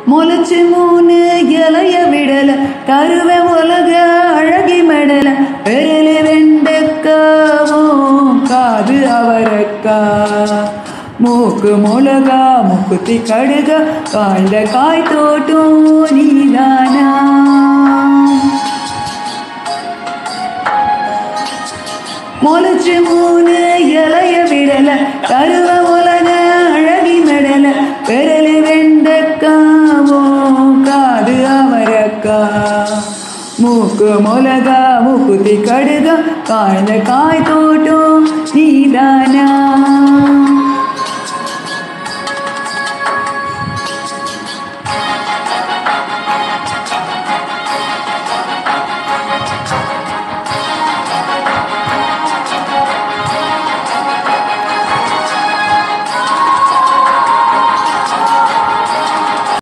முளைச்சு மூணு இலைய விடல கருவ உலக அழகி மெடல பெருளு வெண்டக்காவும் காது அவரக்கா மூக்கு மிளகா முக்குத்தி கடுக காய்ந்த காய் தோட்டம் நீதானா முளைச்சு மூணு இலைய விடல கருவ உலக அழகி மெடல பெரலு வெண்டக்காவோ காது அவரக்கா மூக்கு மிளகா மூக்குத்தி கடுக காய்ந்த காய் தோட்டம் நீதானா